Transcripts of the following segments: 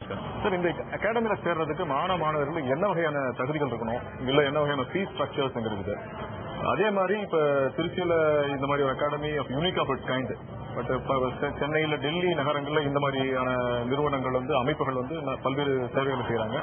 Sir இந்த அகாடமியில சேர்றதுக்கு மாணவ மாணவர்களுக்கு என்ன வகையான தகுதிகள் இருக்கணும் இல்ல என்ன வகையான ஃபீஸ் ஸ்ட்ரக்சர்ஸ் இருக்குது அதே மாதிரி இப்ப திருச்சியில இந்த மாதிரி ஒரு academy of unique of it kind but இப்ப சென்னையில டெல்லி நகரங்கள்ல இந்த மாதிரியான நிறுவனங்கள் வந்து அமைப்புகள் வந்து ந- பல்வேறு சேவைகளை செய்யறாங்க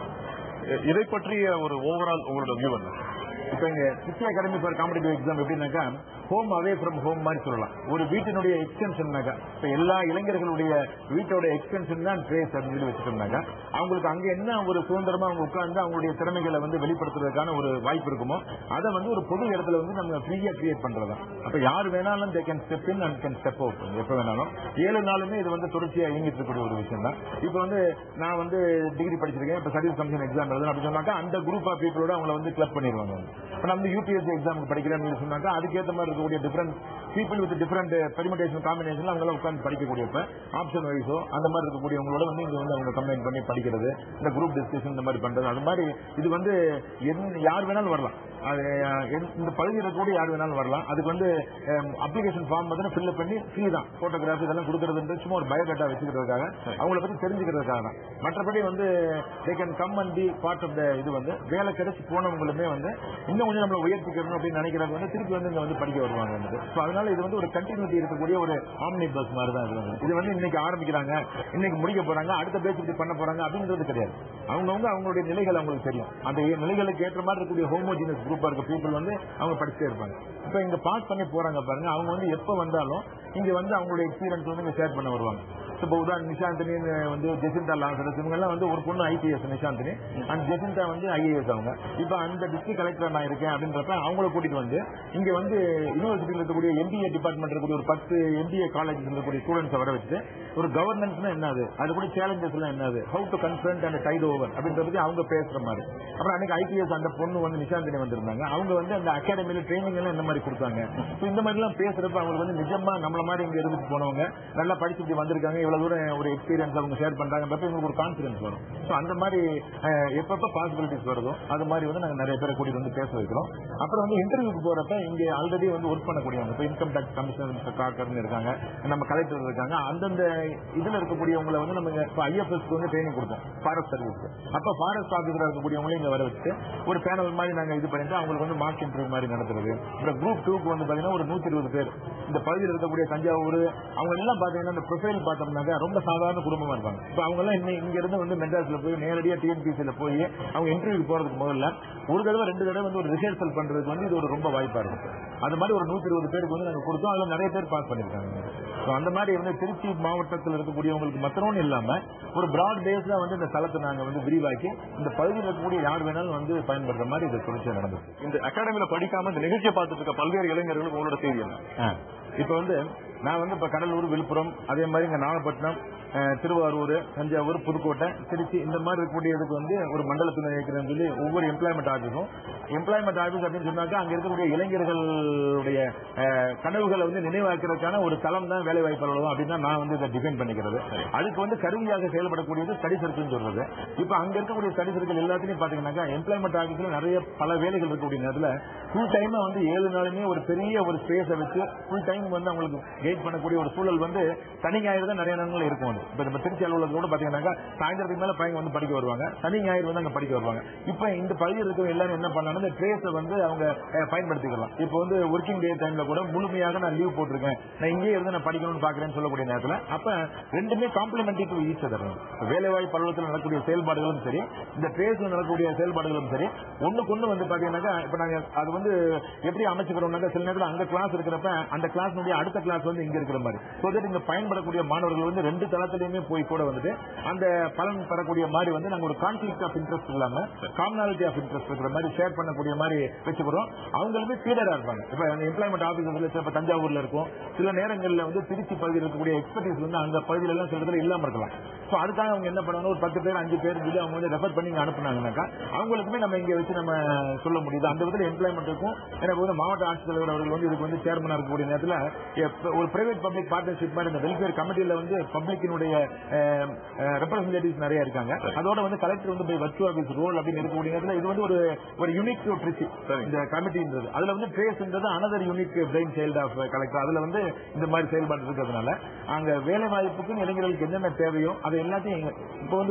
இதை பற்றிய ஒரு ஓவரால் உங்களோட வியூ என்ன இப்ப இங்க city academy for competitive exam எப்படின்னாக்கா ஹோம் அவே ஃப்ரம் ஹோம் மாதிரி சொல்லலாம் ஒரு வீட்டினுடைய எக்ஸ்டென்ஷன்னாக்கா இப்ப எல்லா இளைஞர்களுடைய வீட்டோட எக்ஸ்டென்ஷன் தான் ட்ரேஸ் அப்படின்னு சொல்லி வச்சுட்டோம்னாக்கா அவங்களுக்கு அங்க என்ன ஒரு சுதந்திரமா அவங்க உட்கார்ந்து அவங்களுடைய திறமைகளை வந்து வெளிப்படுத்துறதுக்கான ஒரு வாய்ப்பு இருக்குமோ அதை வந்து ஒரு பொது இடத்துல வந்து நம்ம ஃப்ரீயா கிரியேட் பண்றதா அப்ப யார் வேணாலும் they can step in and can step out எப்ப வேணாலும் ஏழு நாளுமே இது வந்து தொடர்ச்சியா இயங்கிட்டு இருக்கக்கூடிய ஒரு விஷயம் தான் இப்ப வந்து நான் வந்து டிகிரி படிச்சிருக்கேன் இப்ப சர்வீஸ் கமிஷன் எக்ஸாம் எழுதணும் அப்படின்னு சொன்னாக்கா அந்த குரூப் ஆஃப் பீப்புளோட அவங்கள வந்து கிளப் பண்ணிடுவாங்க இப்ப நம்ம யூபிஎஸ்சி எக்ஸாமுக்கு படிக்கிறேன்னு சொன்னாக்கா அதுக்கேற்ற மாதிரி இருக்கக்கூடிய different people with different permutation combination அவங்க உட்கார்ந்து படிக்கக்கூடியப்ப ஆப்ஷன் வைஸோ அந்த மாதிரி இருக்கக்கூடியவங்களோட வந்து இங்க வந்து அவங்க கம்பைன் பண்ணி படிக்கிறது இந்த குரூப் டிஸ்கஷன் இந்த மாதிரி பண்றது அது மாதிரி இது வந்து எந்த- யார் வேணாலும் வரலாம் அது அஹ், எந்த- இந்த பகுதியில் இருக்கக்கூடிய யார் வேணாலும் வரலாம் அதுக்கு வந்து அப்ளிகேஷன் ஃபார்ம் வந்து ஃபில் பண்ணி ஃப்ரீ தான் போட்டோகிராஃபி இதெல்லாம் கொடுக்கறது சும்மா ஒரு பயோடேட்டா வச்சுக்கிறதுக்காக அவங்கள பத்தி தெரிஞ்சுக்கிறதுக்காக தான் மற்றபடி வந்து they can come and be part of the இது வந்து வேலை கிடைச்சு போனவங்களுமே வந்து இன்னும் கொஞ்சம் நம்மளை உயர்த்திக்கணும் அப்படின்னு நினைக்கிறது வந்து திருப்பி வந்து இங்க வந்து படிக்க வருவாங்க வந்து So அதனால இது வந்து ஒரு கண்டினியூட்டி இருக்கக்கூடிய ஒரு ஆம்னி பஸ் மாதிரி தான் இது வந்து இது வந்து இன்னைக்கு ஆரம்பிக்கிறாங்க இன்னைக்கு முடிக்க போறாங்க அடுத்த பேச்சு இப்படி பண்ண போறாங்க அப்படின்றது கிடையாது அவங்கவுங்க அவங்களுடைய நிலைகள் அவங்களுக்கு தெரியும் அந்த நிலைகளுக்கு ஏற்ற மாதிரி இருக்கக்கூடிய ஹோமோஜினஸ் குரூப்பா இருக்க பீப்புள் வந்து அவங்க படிச்சுட்டே இருப்பாங்க இப்ப இங்க பாஸ் பண்ணி போறாங்க பாருங்க அவங்க வந்து எப்ப வந்தாலும் இங்க வந்து அவங்களுடைய எக்ஸ்பீரியன்ஸ் வந்து இங்க ஷேர் பண்ண வருவாங்க இப்போ உதாரணம் நிஷாந்தினி வந்து ஜெசிந்தா லாசரஸ் இவங்க எல்லாம் வந்து ஒரு பொண்ணு ஐபிஎஸ் நிஷாந்தினி அண்ட் ஜெசிந்தா வந்து ஐஏஎஸ் அவங்க இப்போ அந்த டிஸ்ட்ரிக்ட் கலெக்டர் நான் இருக்கேன் அப்படின்றப்ப அவங்கள கூட்டிட்டு வந்து இங்க வந்து யூனிவர்சிட்டியில் இருக்கக்கூடிய எம்பிஏ டிபார்ட்மெண்ட் இருக்கக்கூடிய ஒரு பத்து எம்பிஏ காலேஜ் இருக்கக்கூடிய ஸ்டூடெண்ட்ஸ் வர வச்சு ஒரு கவர்னன்ஸ்னா என்னது அது கூட சேலஞ்சஸ் எல்லாம் என்னது how to confront and tide over அப்படின்ற பத்தி அவங்க பேசுற மாதிரி அப்புறம் அன்னைக்கு ஐபிஎஸ் அந்த பொண்ணு வந்து நிஷாந்தினி வந்திருந்தாங்க அவங்க வந்து அந்த அகாடமியில ட்ரைனிங் எல்லாம் இந்த மாதிரி கொடுத்தாங்க So இந்த மாதிரி எல்லாம் பேசுறப்ப அவங்களுக்கு வந்து நிஜமா நம்மள மாதிரி இங்க இருந்துட்டு போனவங்க நல்லா படிச்சு இப்படி வந்திருக்காங்க இவ்வளவு தூரம் ஒரு எக்ஸ்பீரியன்ஸ் அவங்க ஷேர் பண்றாங்க உங்களுக்கு ஒரு கான்பிடன்ஸ் வரும் ஸோ அந்த மாதிரி அஹ், எப்பப்ப பாசிபிலிட்டிஸ் வருதோ அது மாதிரி வந்து நாங்க நிறைய பேரை கூட்டிட்டு வந்து பேச வைக்கிறோம் அப்புறம் வந்து இன்டர்வியூக்கு போறப்ப இங்க ஆல்ரெடி வந்து ஒர்க் பண்ணக்கூடியவங்க இப்போ இன்கம் டேக்ஸ் கமிஷன் காக்கர்னு இருக்காங்க நம்ம கலெக்டர் இருக்காங்க அந்தந்த இதுல இருக்கக்கூடியவங்களை வந்து நம்ம இப்போ ஐஎஃப்எஸ்க்கு வந்து ட்ரைனிங் கொடுத்தோம் ஃபாரஸ்ட் சர்வீஸ் அப்ப ஃபாரஸ்ட் ஆஃபீஸரா இருக்கக்கூடியவங்களையும் இங்க வர வச்சு ஒரு பேனல் மாதிரி நாங்க இது பண்ணிட்டு அவங்களுக்கு வந்து மார்க் இன்டர்வியூ மாதிரி நடத்துறது அப்புறம் குரூப் டூக்கு வந்து பாத்தீங்கன்னா ஒரு நூத்தி இருபது பேர் இந்த பகுதியில் இருக்கக்கூடிய தஞ்சாவூர் அவங்க எல்லாம் பாத்தீங்கன்னா இந்த ப்ரொஃபைல் பார்த்தோம்னாக்கா ரொம்ப சாதாரண குடும்பமா இருப்பாங்க இப்ப அவங்க எல்லாம் இன்னை- இங்க இருந்து வந்து மெட்ராஸ்ல போய் நேரடியா டிஎன்பிசியில போய் அவங்க இன்டர்வியூ போறதுக்கு முதல்ல ஒரு தடவை ரெண்டு தடவை வந்து ஒரு ரிஹர்சல் பண்றதுக்கு வந்து இது ஒரு ரொம்ப வாய்ப்பா இருக்கும் அது மாதிரி ஒரு நூத்தி இருபது பேருக்கு வந்து நாங்க கொடுத்தோம் அதுல நிறைய பேர் பாஸ் பண்ணிருக்காங்க So அந்த மாதிரி வந்து திருச்சி மாவட்டத்தில் இருக்கக்கூடியவங்களுக்கு மாத்திரம்னு இல்லாம ஒரு பிராட் பேஸ்ல வந்து இந்த தளத்தை நாங்க வந்து விரிவாக்கி இந்த பகுதியில் இருக்கக்கூடிய யார் வேணாலும் வந்து பயன்படுற மாதிரி இது தொடர்ச்சியா நடந்தது இந்த அகாடமியில படிக்காம இந்த நிகழ்ச்சியை பார்த்துட்டு இருக்க பல்வேறு இளைஞர்களுக்கு உங்களோட செய்தி என்ன ஆ. இப்ப வந்து நான் வந்து இப்ப கடலூர் விழுப்புரம் அதே மாதிரி இங்க நாகப்பட்டினம் அஹ், திருவாரூர் தஞ்சாவூர் புதுக்கோட்டை திருச்சி இந்த மாதிரி இருக்கக்கூடியதுக்கு வந்து ஒரு மண்டல துணை இயக்குறேன்னு சொல்லி ஒவ்வொரு எம்ப்ளாய்மெண்ட் ஆஃபீஸும் எம்ப்ளாய்மெண்ட் ஆஃபீஸ் அப்படின்னு சொன்னாக்கா அங்க இருக்கக்கூடிய இளைஞர்களுடைய அஹ், கனவுகளை வந்து நினைவாக்குறதுக்கான ஒரு தளம் தான் வேலை வாய்ப்பு அலுவலகம் அப்படின்னு தான் நான் வந்து இதை டிஃபைன் பண்ணிக்கிறது அதுக்கு வந்து கருவியாக செயல்படக்கூடியது ஸ்டடி சர்க்கிள் சொல்றது இப்ப அங்க இருக்கக்கூடிய ஸ்டடி சர்க்கிள் எல்லாத்தையும் பாத்தீங்கன்னாக்கா எம்ப்ளாய்மெண்ட் ஆஃபீஸ்ல நிறைய பல வேலைகள் இருக்கக்கூடிய நேரத்துல ஃபுல் டைம் வந்து ஏழு நாளுமே ஒரு பெரிய ஒரு ஸ்பேஸை வச்சு ஃபுல் டைம் வந்து அவங்களுக்கு கைட் பண்ணக்கூடிய ஒரு சூழல் வந்து சனி ஞாயிறு தான் நிறைய நாட்கள் இருக்கும் வந்து இப்ப நம்ம திருச்சி அலுவலகத்தில் கூட பாத்தீங்கன்னாக்கா சாயந்தரத்துக்கு மேல பையன் வந்து படிக்க வருவாங்க சனி ஞாயிறு வந்து அங்க படிக்க வருவாங்க இப்ப இந்த பகுதியில் இருக்கிற எல்லாரும் என்ன பண்ணாலும் இந்த ட்ரேஸை வந்து அவங்க அஹ், பயன்படுத்திக்கலாம் இப்போ வந்து ஒர்க்கிங் டே டைம்ல கூட முழுமையாக நான் லீவ் போட்டிருக்கேன் நான் இங்கேயே இருந்து நான் படிக்கணும்னு பாக்குறேன்னு சொல்லக்கூடிய நேரத்துல அப்ப ரெண்டுமே காம்ப்ளிமெண்டரி டு ஈச் அதர் வேலை வாய்ப்பு அலுவலகத்தில் நடக்கக்கூடிய செயல்பாடுகளும் சரி இந்த ட்ரேஸ்ல நடக்கக்கூடிய செயல்பாடுகளும் சரி ஒண்ணுக்கு ஒண்ணு வந்து பாத்தீங்கன்னாக்கா இப்ப நாங்க அது வந்து எப்படி அமைச்சுக்கிறோம்னாக்கா சில நேரத்தில் அங்க கிளாஸ் இருக்கிறப்ப அந்த கிளாஸ்னுடைய அடுத்த கிளாஸ் வந்து இங்க இருக்கிற மாதிரி சோ தட் இங்க பயன்படக்கூடிய மாணவர்கள் வந்து ரெண்டு தளத்திலையுமே போய் கூட வந்துட்டு அந்த பலன் பெறக்கூடிய மாதிரி வந்து நாங்க ஒரு கான்ஃபிளிக் ஆஃப் இன்ட்ரெஸ்ட் இல்லாம காமனாலிட்டி ஆஃப் இன்ட்ரெஸ்ட் இருக்கிற மாதிரி ஷேர் பண்ணக்கூடிய மாதிரி வச்சுக்கிறோம் அவங்களுமே ஃபீடரா இருப்பாங்க இப்ப அந்த எம்ப்ளாய்மெண்ட் ஆபீசர்ல இப்ப தஞ்சாவூர்ல இருக்கும் சில நேரங்கள்ல வந்து திருச்சி பகுதியில் இருக்கக்கூடிய எக்ஸ்பர்டீஸ் வந்து அந்த பகுதியில எல்லாம் சில இடத்துல இல்லாம இருக்கலாம் சோ அதுக்காக அவங்க என்ன பண்ணுவாங்க ஒரு பத்து பேர் அஞ்சு பேர் சொல்லி அவங்க வந்து ரெஃபர் பண்ணி இங்க அனுப்புனாங்கன்னாக்கா அவங்களுக்குமே நம்ம இங்க வச்சு நம்ம சொல்ல முடியுது அந்த விதத்தில் எம்ப்ளாய்மெண்ட் இருக்கும் எனக்கு வந்து மாவட்ட ஆட்சித்தலைவர் அவர்கள் வந்து இதுக்கு வந்து சேர்மனா இருக்கக்கூடிய நேரத்தில் எப்ப- ஒரு பிரைவேட் பப்ளிக் பார்ட்னர்ஷிப் மாதிரி இந்த வெல்ஃபேர் கமிட்டியில வந்து பப்ளிக்கினுடைய ரெப்ரஸன்டேட்டிவ்ஸ் நிறைய இருக்காங்க அதோட வந்து கலெக்டர் வந்து போய் வர்ச்சு ஆபீஸ் ரோல் அப்படின்னு இருக்கக்கூடிய நேரத்தில் இது வந்து ஒரு ஒரு யூனிக் ட்ரிச்சி இந்த கமிட்டின்றது அதுல வந்து ட்ரேஸ்ன்றது another unique brainchild of collector அதுல வந்து இந்த மாதிரி செயல்பாடு இருக்கிறதுனால அங்க வேலை வாய்ப்புக்கும் இளைஞர்களுக்கு என்னென்ன தேவையோ அதை எல்லாத்தையும் இங்க- இப்போ வந்து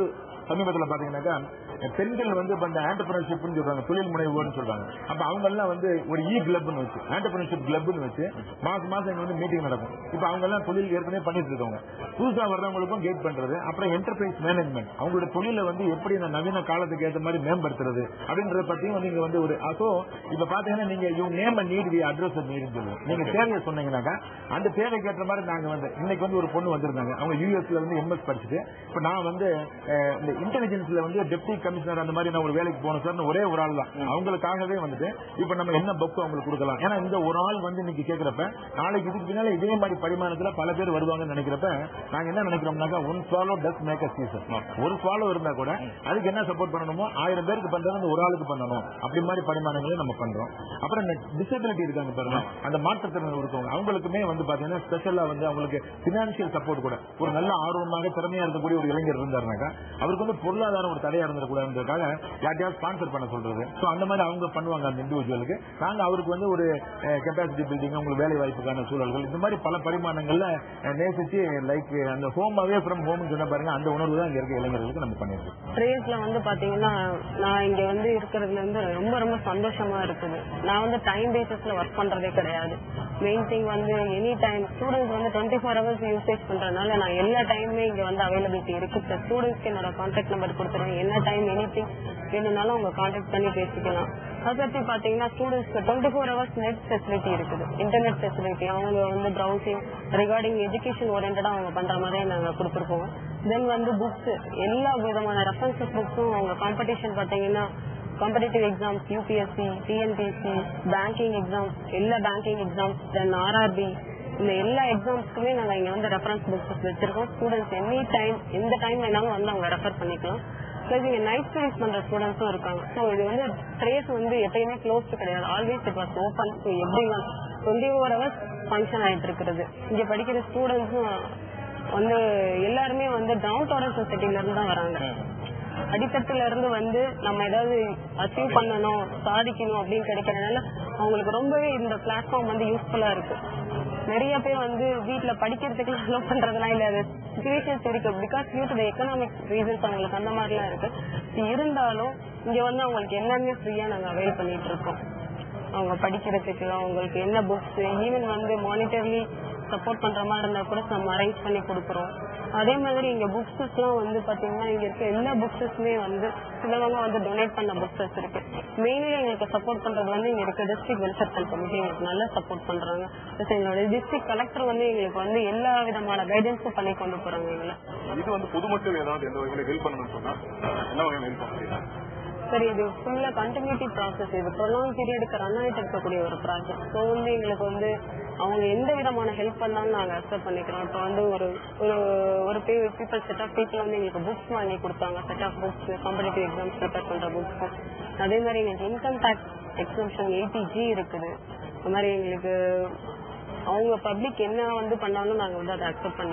சமீபத்தில் பாத்தீங்கன்னாக்கா பெண்கள் வந்து இப்ப இந்த ஆண்டர்பிரினர்ஷிப்னு சொல்றாங்க தொழில் முனைவோர்னு சொல்றாங்க அப்ப அவங்க எல்லாம் வந்து ஒரு இ கிளப்னு வச்சு ஆண்டர்பிரினர்ஷிப் கிளப்னு வச்சு மாசம் மாசம் இங்க வந்து மீட்டிங் நடக்கும் இப்ப அவங்க எல்லாம் தொழில் ஏற்கனவே பண்ணிட்டு இருக்கவங்க புதுசா வர்றவங்களுக்கும் கைட் பண்றது அப்புறம் என்டர்பிரைஸ் மேனேஜ்மெண்ட் அவங்களோட தொழிலை வந்து எப்படி இந்த நவீன காலத்துக்கு ஏற்ற மாதிரி மேம்படுத்துறது அப்படின்றத பத்தியும் வந்து இங்க வந்து ஒரு சோ இப்ப பாத்தீங்கன்னா நீங்க you name need we address need சொல்லுவோம் நீங்க தேவையை சொன்னீங்கன்னாக்கா அந்த தேவைக்கு ஏற்ற மாதிரி நாங்க வந்து இன்னைக்கு வந்து ஒரு பொண்ணு வந்திருந்தாங்க அவங்க யூஎஸ்ல வந்து எம்எஸ் படிச்சுட்டு இப்ப நான் வந்து அஹ், இந்த இன்டெலிஜென்ஸ்ல வந்து டெப்டி கமிஷனர் அந்த மாதிரி நான் ஒரு வேலைக்கு போனேன் சார் ஒரே ஒரு ஆள் தான் அவங்களுக்காகவே வந்துட்டு இப்ப நம்ம என்ன புக் அவங்களுக்கு கொடுக்கலாம் ஏன்னா இந்த ஒரு ஆள் வந்து இன்னைக்கு கேக்குறப்ப நாளைக்கு இதுக்கு பின்னால இதே மாதிரி பரிமாணத்துல பல பேர் வருவாங்கன்னு நினைக்கிறப்ப நாங்க என்ன நினைக்கிறோம்னாக்கா one swallow does make a season ஒரு ஸ்வாலோ இருந்தா கூட அதுக்கு என்ன சப்போர்ட் பண்ணணுமோ ஆயிரம் பேருக்கு பண்றது அந்த ஒரு ஆளுக்கு பண்ணணும் அப்படி மாதிரி பரிமாணங்களை நம்ம பண்றோம் அப்புறம் இந்த டிசபிலிட்டி இருக்காங்க பாருங்க அந்த மாற்றுத்திறன் இருக்கவங்க அவங்களுக்குமே வந்து பாத்தீங்கன்னா ஸ்பெஷலா வந்து அவங்களுக்கு பினான்சியல் சப்போர்ட் கூட ஒரு நல்ல ஆர்வமாக திறமையா இருக்கக்கூடிய ஒரு இளைஞர் இருந்தாருனாக்கா அவருக்கு வந்து பொருளாதாரம் ஒரு தடையா இருந்துடக்கூடாதுன்றதுக்காக யார்ட்டையாவது ஸ்பான்சர் பண்ண சொல்றது சோ அந்த மாதிரி அவங்க பண்ணுவாங்க அந்த இண்டிவிஜுவலுக்கு நாங்க அவருக்கு வந்து ஒரு கெப்பாசிட்டி பில்டிங் உங்களுக்கு வேலை வாய்ப்புக்கான சூழல்கள் இந்த மாதிரி பல பரிமாணங்கள்ல அஹ், நேசிச்சு லைக் அந்த ஹோம் அவே ஃப்ரம் ஹோம் சொன்ன பாருங்க அந்த உணர்வு தான் இங்க இருக்க இளைஞர்களுக்கு நம்ம பண்ணிருக்கோம் ட்ரேஸ்ல வந்து பாத்தீங்கன்னா நான் இங்க வந்து இருக்கிறதுல இருந்து ரொம்ப ரொம்ப சந்தோஷமா இருக்குது நான் வந்து டைம் பேசிஸ்ல ஒர்க் பண்றதே கிடையாது மெயின் திங் வந்து எனி டைம் ஸ்டூடெண்ட்ஸ் வந்து டுவெண்ட்டி ஃபோர் ஹவர்ஸ் யூசேஜ் பண்றதுனால நான் எல்லா டைமுமே இங்க வந்து அவைலபிலிட்டி இருக்கு பிளஸ் ஸ்டூடெண்ட்ஸ்க்கு என்னோட கான்டாக்ட் நம்பர் கொடுத்துருவேன் என்ன டைம் எனி திங் வேணும்னாலும் அவங்க கான்டாக்ட் பண்ணி பேசிக்கலாம் அதை பத்தி பாத்தீங்கன்னா ஸ்டூடெண்ட்ஸ்க்கு twenty four hours net facility இருக்குது இன்டர்நெட் ஃபெசிலிட்டி அவங்க வந்து ப்ரௌசிங் ரிகார்டிங் எஜுகேஷன் ஓரியன்டா அவங்க பண்ற மாதிரி நாங்க கொடுத்துருக்கோம் தென் வந்து புக்ஸ் எல்லா விதமான ரெஃபரன்சஸ் புக்ஸும் அவங்க காம்படிஷன் பாத்தீங்கன்னா competitive exams UPSC TNPSC banking exams எல்லா பேங்கிங் எக்ஸாம்ஸ் தென் ஆர்ஆர்பி இந்த எல்லா எக்ஸாம்ஸ்க்குமே நாங்க இங்க வந்து ரெஃபரன்ஸ் புக்ஸ் வச்சிருக்கோம் ஸ்டூடெண்ட்ஸ் எனி டைம் எந்த டைம் வேணாலும் வந்து அவங்க ரெஃபர் பண்ணிக்கலாம் பிளஸ் இங்க நைட் ஸ்டடிஸ் பண்ற ஸ்டூடெண்ட்ஸும் இருக்காங்க ஸோ இது வந்து ட்ரேஸ் வந்து எப்பயுமே க்ளோஸ்டு கிடையாது always it was open so எப்படி டுவெண்ட்டி ஃபோர் ஹவர்ஸ் ஃபங்க்ஷன் ஆயிட்டு இருக்குது இங்க படிக்கிற ஸ்டூடெண்ட்ஸும் வந்து எல்லாருமே வந்து டவுன் டவுன் சொசைட்டில இருந்து தான் வராங்க அடித்தட்டுல இருந்து வந்து நம்ம ஏதாவது அச்சீவ் பண்ணணும் சாதிக்கணும் அப்படின்னு கிடைக்கிறதுனால அவங்களுக்கு ரொம்பவே இந்த பிளாட்ஃபார்ம் வந்து யூஸ்ஃபுல்லா இருக்கு நிறைய பேர் வந்து வீட்ல படிக்கிறதுக்கு அலோவ் பண்றதுலாம் இல்ல அது சுச்சுவேஷன்ஸ் இருக்கு because due to economic reasons அவங்களுக்கு அந்த மாதிரிலாம் இருக்கு இருந்தாலும் இங்க வந்து அவங்களுக்கு எல்லாமே ஃப்ரீயா நாங்க அவைல் பண்ணிட்டு இருக்கோம் அவங்க படிக்கிறதுக்கு அவங்களுக்கு என்ன புக்ஸ் ஈவன் வந்து மானிட்டர்லி சப்போர்ட் பண்ற மாதிரி இருந்தா கூட நம்ம அரேஞ்ச் பண்ணி கொடுக்குறோம் அதே மாதிரி இங்க புக்ஸஸ் எல்லாம் வந்து பாத்தீங்கன்னா இங்க இருக்க எல்லா புக்ஸஸுமே வந்து சிலவங்க வந்து டொனேட் பண்ண புக்ஸஸ் இருக்கு மெயின்லி எங்களுக்கு சப்போர்ட் பண்றது வந்து இங்க இருக்க டிஸ்ட்ரிக்ட் வெல்ஃபேர் கமிட்டி எங்களுக்கு நல்லா சப்போர்ட் பண்றாங்க Plus எங்களோட டிஸ்ட்ரிக்ட் கலெக்டர் வந்து எங்களுக்கு வந்து எல்லா விதமான கைடன்ஸும் பண்ணி கொண்டு போறாங்க எங்களை இது வந்து பொதுமக்கள் ஏதாவது எந்த வகையில ஹெல்ப் பண்ணணும்னு சொன்னா என்ன வகையான ஹெல்ப் பண்ண முடியும் சரி இது ஃபுல்லா கண்டினியூட்டி ப்ராசஸ் இது ப்ரொலாங் பீரியடுக்கு ரன் ஆயிட்டு இருக்கக்கூடிய ஒரு ப்ராஜெக்ட் ஸோ வந்து எங்களுக்கு வந்து அவங்க எந்த விதமான ஹெல்ப் பண்ணாலும் நாங்க அக்செப்ட் பண்ணிக்கிறோம் இப்போ வந்து ஒரு ஒரு ஒரு பீப்புள் செட் ஆஃப் பீப்புள் வந்து எங்களுக்கு புக்ஸ் வாங்கி கொடுத்தாங்க set of books competitive exams prepare பண்ற புக்ஸ் அதே மாதிரி எங்களுக்கு income tax exemption eighty G இருக்குது இந்த மாதிரி எங்களுக்கு அவங்க பப்ளிக் என்ன வந்து பண்ணாலும் நாங்க வந்து அதை அக்செப்ட் பண்ணி